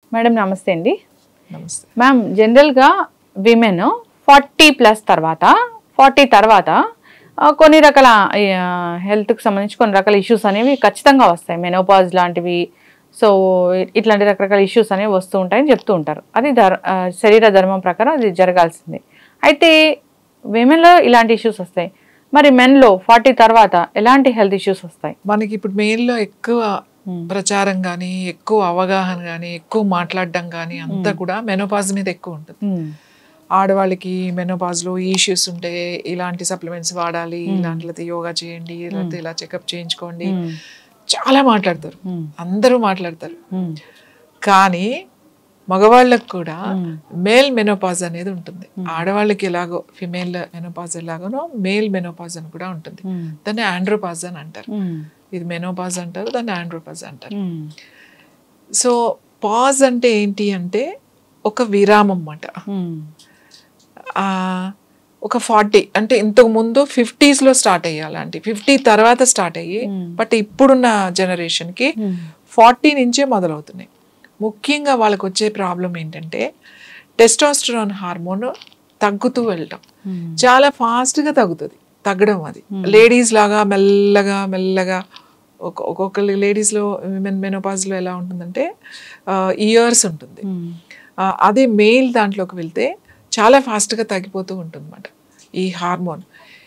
Madam నమస్తే అండి నమస్తే మ్యామ్ జనరల్గా విమెన్ ఫార్టీ ప్లస్ తర్వాత ఫార్టీ తర్వాత ఆ, కొన్ని రకాల హెల్త్కి సంబంధించి కొన్ని రకాల ఇష్యూస్ అనేవి ఖచ్చితంగా వస్తాయి మెనోపాజ్ లాంటివి సో ఇట్లాంటి రకరకాల ఇష్యూస్ అనేవి వస్తూ ఉంటాయని చెప్తూ ఉంటారు అది ధర్ ఆ, శరీర ధర్మం ప్రకారం అది జరగాల్సింది అయితే విమెన్లో ఇలాంటి ఇష్యూస్ వస్తాయి మరి మెన్లో ఫార్టీ తర్వాత ఎలాంటి హెల్త్ ఇష్యూస్ వస్తాయి మనకి ఇప్పుడు మెయిన్లో ఎక్కువ ప్రచారం కానీ ఎక్కువ అవగాహన కానీ ఎక్కువ మాట్లాడడం కానీ అంతా కూడా మెనోపాజ్ మీద ఎక్కువ ఉంటుంది మ్మ్. ఆడవాళ్ళకి మెనోపాజ్లో ఈ ఇష్యూస్ ఉంటే ఇలాంటి సప్లిమెంట్స్ వాడాలి ఇలాంటి యోగా చేయండి లేకపోతే ఇలా చెకప్ చేయించుకోండి మ్మ్. చాలా మాట్లాడతారు మ్మ్. అందరూ మాట్లాడతారు మ్మ్. కానీ మగవాళ్ళకు కూడా మేల్ మెనోపాజ్ అనేది ఉంటుంది ఆడవాళ్ళకి ఎలాగో ఫిమేల్ మెనోపాజ్ ఎలాగోనో మేల్ మెనోపాజ్ అని కూడా ఉంటుంది మ్మ్. దాన్ని ఆండ్రోపాజ్ అని అంటారు మ్మ్. ఇది మెనోపాజ్ అంటారు దాన్ని ఆండ్రోపాజ్ అంటారు మ్మ్. సో పాజ్ అంటే ఏంటి అంటే ఒక విరామం అన్నమాట మ్మ్. ఆ, ఒక ఫార్టీ అంటే ఇంతకు ముందు ఫిఫ్టీస్లో స్టార్ట్ అయ్యి అలాంటి ఫిఫ్టీ తర్వాత స్టార్ట్ అయ్యి బట్ ఇప్పుడున్న జనరేషన్కి ఫార్టీ నుంచే మొదలవుతున్నాయి ముఖ్యంగా వాళ్ళకి వచ్చే ప్రాబ్లం ఏంటంటే టెస్టాస్టరాన్ హార్మోన్ తగ్గుతూ వెళ్ళటం చాలా ఫాస్ట్గా తగ్గుతుంది తగ్గడం అది లేడీస్ లాగా మెల్లగా మెల్లగా ఒక ఒక్కొక్క లేడీస్లో విమెన్ మెనోపాజ్లో ఎలా ఉంటుందంటే ఇయర్స్ ఉంటుంది మ్మ్. ఆ, అదే మెయిల్ దాంట్లోకి వెళ్తే చాలా ఫాస్ట్గా తగ్గిపోతూ ఉంటుందన్నమాట ఈ హార్మోన్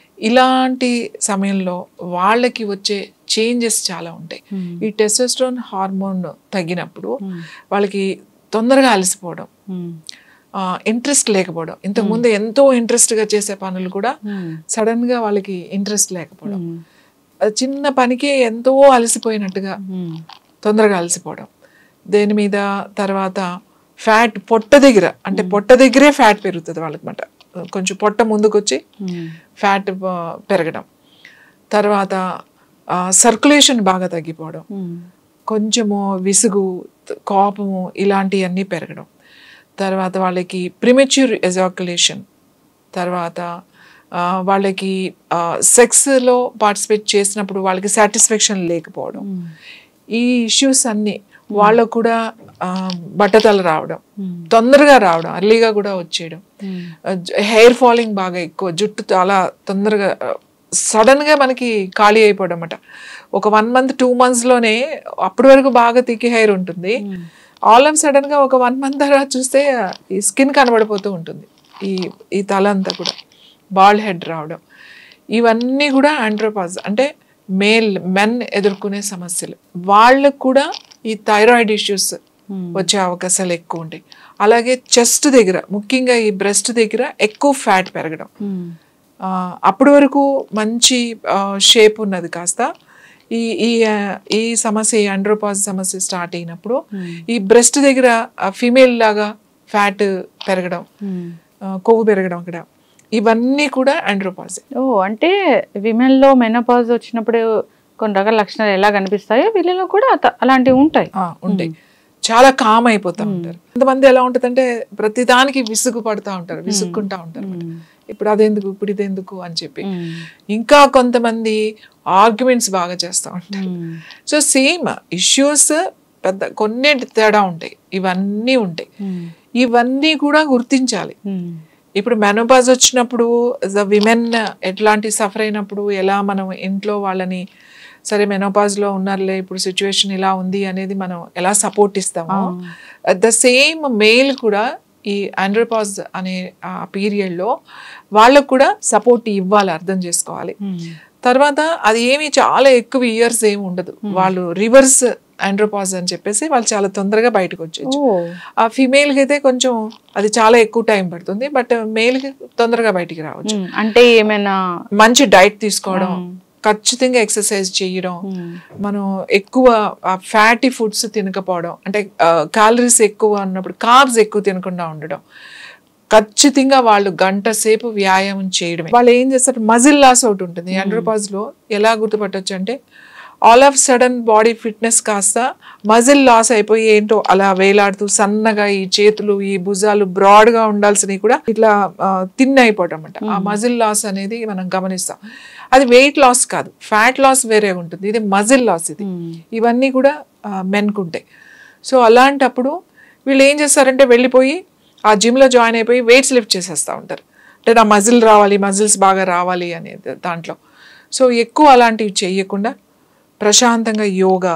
ఇలాంటి సమయంలో వాళ్ళకి వచ్చే చేంజెస్ చాలా ఉంటాయి ఈ టెస్టోస్ట్రోన్ హార్మోన్ తగ్గినప్పుడు వాళ్ళకి తొందరగా అలసిపోవడం మ్మ్. ఇంట్రెస్ట్ లేకపోవడం ఇంతకుముందు ఎంతో ఇంట్రెస్ట్గా చేసే పనులు కూడా మ్మ్. సడన్గా వాళ్ళకి ఇంట్రెస్ట్ లేకపోవడం మ్మ్. అది చిన్న పనికే ఎంతో అలసిపోయినట్టుగా మ్మ్. తొందరగా అలసిపోవడం దేని మీద తర్వాత ఫ్యాట్ పొట్ట దగ్గర అంటే పొట్ట దగ్గరే ఫ్యాట్ పెరుగుతుంది వాళ్ళకమాట కొంచెం పొట్ట ముందుకొచ్చి మ్మ్. ఫ్యాట్ ఆ, పెరగడం తర్వాత సర్క్యులేషన్ బాగా తగ్గిపోవడం మ్మ్. కొంచెము విసుగు త- కోపము ఇలాంటివన్నీ పెరగడం తర్వాత వాళ్ళకి ప్రిమెచ్యూర్ ఎజాక్యులేషన్ తర్వాత ఆ, వాళ్ళకి సెక్స్లో పార్టిసిపేట్ చేసినప్పుడు వాళ్ళకి సాటిస్ఫాక్షన్ లేకపోవడం మ్మ్. ఈ ఇష్యూస్ అన్నీ వాళ్ళకు కూడా ఆ, బట్టతల రావడం మ్మ్. తొందరగా రావడం అర్లీగా కూడా వచ్చేయడం మ్మ్. హెయిర్ ఫాలింగ్ బాగా ఎక్కువ జుట్టు చాలా తొందరగా సడన్ గా మనకి ఖాళీ అయిపోవడం అన్నమాట ఒక వన్ మంత్ టూ మంత్స్ లోనే అప్పటి వరకు బాగా తిక్కి హెయిర్ ఉంటుంది ఆల్ ఆఫ్ సడన్ గా ఒక వన్ మంత్ తర్వాత చూస్తే ఈ స్కిన్ కనబడిపోతూ ఉంటుంది ఈ ఈ తల అంతా కూడా బాల్డ్ హెడ్ రావడం ఇవన్నీ కూడా ఆండ్రోపాజ్ అంటే మేల్ మెన్ ఎదుర్కొనే సమస్యలు వాళ్ళకు కూడా ఈ థైరాయిడ్ ఇష్యూస్ వచ్చే అవకాశాలు ఎక్కువ ఉంటాయి అలాగే చెస్ట్ దగ్గర ముఖ్యంగా ఈ బ్రెస్ట్ దగ్గర ఎక్కువ ఫ్యాట్ పెరగడం మ్మ్. ఆ, అప్పటి వరకు మంచి షేప్ ఉన్నది కాస్త ఈ ఈ ఆ, ఈ సమస్య ఈ అండ్రోపాజ్ సమస్య స్టార్ట్ అయినప్పుడు ఈ బ్రెస్ట్ దగ్గర ఫిమేల్ లాగా ఫ్యాట్ పెరగడం మ్మ్. ఆ, కొవ్వు పెరగడం అక్కడ ఇవన్నీ కూడా ఆండ్రోపాజ్ ఓ అంటే విమెన్ లో మెనోపాజ్ వచ్చినప్పుడు కొన్ని రకాల లక్షణాలు ఎలా కనిపిస్తాయో వీళ్ళలో కూడా అత- అలాంటివి ఉంటాయి ఉంటాయి చాలా కామ్ అయిపోతూ ఉంటారు కొంతమంది ఎలా ఉంటుందంటే ప్రతి దానికి విసుగు పడుతూ ఉంటారు విసుక్కుంటా ఉంటారు అన్నమాట. ఇప్పుడు అదెందుకు ఇప్పుడు ఇదెందుకు అని చెప్పి మ్మ్. ఇంకా కొంతమంది ఆర్గ్యుమెంట్స్ బాగా చేస్తూ ఉంటారు మ్మ్. సో సేమ్ ఇష్యూస్ పెద్ద కొన్ని తేడా ఉంటాయి ఇవన్నీ ఉంటాయి మ్మ్. ఇవన్నీ కూడా గుర్తించాలి మ్మ్. ఇప్పుడు మెనోపాజ్ వచ్చినప్పుడు ద విమెన్ ఎట్లాంటి సఫర్ అయినప్పుడు ఎలా మనం ఇంట్లో వాళ్ళని సరే menopause లో ఉన్నారులే ఇప్పుడు సిచ్యువేషన్ ఇలా ఉంది అనేది మనం ఎలా సపోర్ట్ ఇస్తామో అట్ ద సేమ్ మెయిల్ కూడా ఈ ఆండ్రోపాజ్ అనే ఆ పీరియడ్లో వాళ్ళకు కూడా సపోర్ట్ ఇవ్వాలి అర్థం చేసుకోవాలి మ్మ్. తర్వాత అది ఏమి చాలా ఎక్కువ ఇయర్స్ ఏమి ఉండదు వాళ్ళు రివర్స్ ఆండ్రోపాజ్ అని చెప్పేసి వాళ్ళు చాలా తొందరగా బయటకు వచ్చేయచ్చు ఓ ఆ ఫీమేల్కి అయితే కొంచెం అది చాలా ఎక్కువ టైం పడుతుంది బట్ మేల్కి తొందరగా బయటికి రావచ్చు మ్మ్. అంటే ఏమైనా మంచి డైట్ తీసుకోవడం ఖచ్చితంగా ఎక్సర్సైజ్ చేయడం మ్మ్. మనం ఎక్కువ ఫ్యాటీ ఫుడ్స్ తినకపోవడం అంటే క్యాలరీస్ ఎక్కువ ఉన్నప్పుడు కార్బ్స్ ఎక్కువ తినకుండా ఉండడం ఖచ్చితంగా వాళ్ళు గంట సేపు వ్యాయామం చేయడమే వాళ్ళు ఏం చేస్తారు మజిల్ లాస్ ఒకటి ఉంటుంది అండర్పాజ్ లో ఎలా గుర్తుపట్టొచ్చు అంటే all of sudden body fitness కాస్త మజిల్ లాస్ అయిపోయి ఏంటో అలా వేలాడుతూ సన్నగా ఈ చేతులు ఈ భుజాలు broad గా ఉండాల్సినవి కూడా ఇట్లా తిన్ అయిపోవటం అనమాట ఆ మజిల్ లాస్ అనేది మనం గమనిస్తాం అది వెయిట్ లాస్ కాదు ఫ్యాట్ లాస్ వేరే ఉంటుంది ఇది మజిల్ లాస్ ఇది ఇవన్నీ కూడా మెన్కు ఉంటాయి సో అలాంటప్పుడు వీళ్ళు ఏం చేస్తారంటే వెళ్ళిపోయి ఆ జిమ్లో జాయిన్ అయిపోయి వెయిట్స్ లిఫ్ట్ చేసేస్తూ ఉంటారు అంటే నా మజిల్ రావాలి మజిల్స్ బాగా రావాలి అనేది దాంట్లో సో ఎక్కువ అలాంటివి చేయకుండా ప్రశాంతంగా యోగా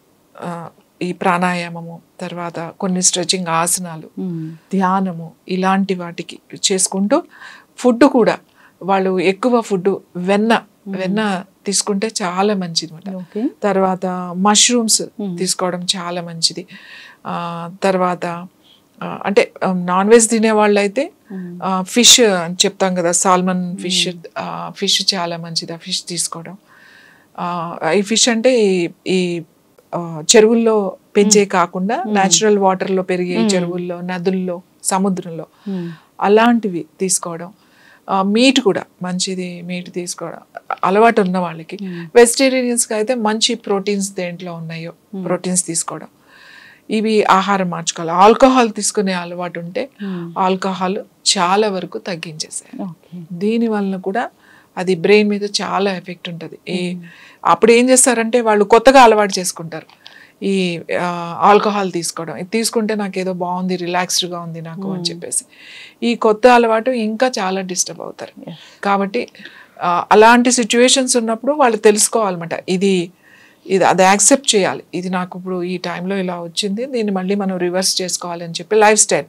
ఆ, ఈ ప్రాణాయామము తర్వాత కొన్ని స్ట్రెచింగ్ ఆసనాలు ధ్యానము ఇలాంటి వాటికి చేసుకుంటూ ఫుడ్ కూడా వాళ్ళు ఎక్కువ ఫుడ్ వెన్న వెన్న తీసుకుంటే చాలా మంచిది అనమాట ఓకే తర్వాత మష్రూమ్స్ తీసుకోవడం చాలా మంచిది ఆ, తర్వాత ఆ, అంటే నాన్ వెజ్ తినే వాళ్ళు అయితే ఫిష్ అని చెప్తాం కదా సాల్మన్ ఫిష్ ఫిష్ చాలా మంచిది ఆ ఫిష్ తీసుకోవడం ఆ, ఈ ఫిష్ అంటే ఈ- ఈ ఆ, చెరువుల్లో పెంచే కాకుండా న్యాచురల్ వాటర్లో పెరిగే చెరువుల్లో నదుల్లో సముద్రంలో అలాంటివి తీసుకోవడం మీట్ కూడా మంచిది మీట్ తీసుకోవడం అలవాటు ఉన్న వాళ్ళకి వెజిటేరియన్స్కి అయితే మంచి ప్రోటీన్స్ దేంట్లో ఉన్నాయో ప్రోటీన్స్ తీసుకోవడం ఇవి ఆహారం మార్చుకోవాలి ఆల్కహాల్ తీసుకునే అలవాటు ఉంటే ఆల్కహాల్ చాలా వరకు తగ్గించేసాయి ఓకే దీని వలన కూడా అది బ్రెయిన్ మీద చాలా ఎఫెక్ట్ ఉంటుంది ఈ అప్పుడు ఏం చేస్తారంటే వాళ్ళు కొత్తగా అలవాటు చేసుకుంటారు ఈ ఆల్కహాల్ తీసుకోవడం ఇది తీసుకుంటే నాకు ఏదో బాగుంది రిలాక్స్డ్గా ఉంది నాకు అని చెప్పేసి ఈ కొత్త అలవాటు ఇంకా చాలా డిస్టర్బ్ అవుతారు కాబట్టి ఆ, అలాంటి సిచ్యువేషన్స్ ఉన్నప్పుడు వాళ్ళు తెలుసుకోవాలన్నమాట ఇది ఇది అది యాక్సెప్ట్ చేయాలి ఇది నాకు ఇప్పుడు ఈ టైంలో ఇలా వచ్చింది దీన్ని మళ్ళీ మనం రివర్స్ చేసుకోవాలి అని చెప్పి లైఫ్ స్టైల్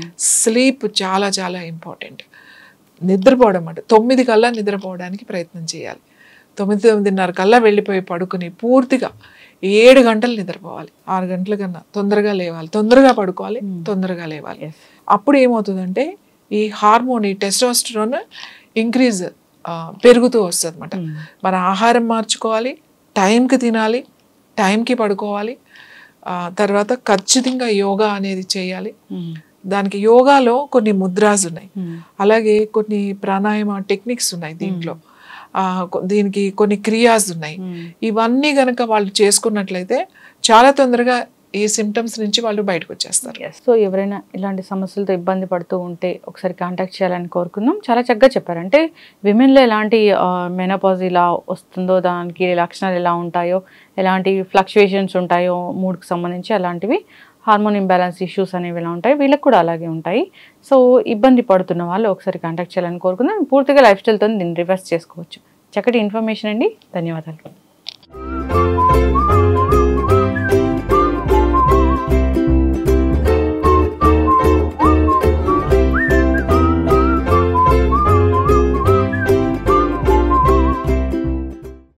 స్లీప్ చాలా చాలా ఇంపార్టెంట్ నిద్రపోవడం అంటే తొమ్మిది కల్లా నిద్రపోవడానికి ప్రయత్నం చేయాలి తొమ్మిది తొమ్మిదిన్నర కల్లా వెళ్ళిపోయి పడుకుని పూర్తిగా ఏడు గంటలు నిద్రపోవాలి ఆరు గంటల కన్నా తొందరగా లేవాలి తొందరగా పడుకోవాలి తొందరగా లేవాలి Yes. అప్పుడు ఏమవుతుందంటే ఈ హార్మోన్ ఈ టెస్టోస్టరోన్ ఇంక్రీజ్ పెరుగుతూ వస్తుంది అనమాట మన ఆహారం మార్చుకోవాలి టైంకి తినాలి టైంకి పడుకోవాలి ఆ, తర్వాత ఖచ్చితంగా యోగా అనేది చేయాలి దానికి యోగాలో కొన్ని ముద్రాస్ ఉన్నాయి అలాగే కొన్ని ప్రాణాయామ టెక్నిక్స్ ఉన్నాయి దీంట్లో ఆ, కొ- దీనికి కొన్ని క్రియాస్ ఉన్నాయి ఇవన్నీ గనక వాళ్ళు చేసుకున్నట్లయితే చాలా తొందరగా ఈ సిమ్టమ్స్ నుంచి వాళ్ళు బయటకు వచ్చేస్తారు సో ఎవరైనా ఇలాంటి సమస్యలతో ఇబ్బంది పడుతూ ఉంటే ఒకసారి కాంటాక్ట్ చేయాలని కోరుకుందాం చాలా చక్కగా చెప్పారు అంటే విమెన్లో ఎలాంటి మెనోపాజ్ ఇలా వస్తుందో దానికి లక్షణాలు ఎలా ఉంటాయో ఎలాంటి ఫ్లక్చుయేషన్స్ ఉంటాయో మూడ్కి సంబంధించి అలాంటివి హార్మోన్ ఇంబ్యాలెన్స్ ఇష్యూస్ అనేవి ఎలా ఉంటాయి వీళ్ళకి కూడా అలాగే ఉంటాయి సో ఇబ్బంది పడుతున్న వాళ్ళు ఒకసారి కాంటాక్ట్ చేయాలని కోరుకుందాం పూర్తిగా లైఫ్ స్టైల్తో దీన్ని రివర్స్ చేసుకోవచ్చు చక్కటి ఇన్ఫర్మేషన్ అండి ధన్యవాదాలు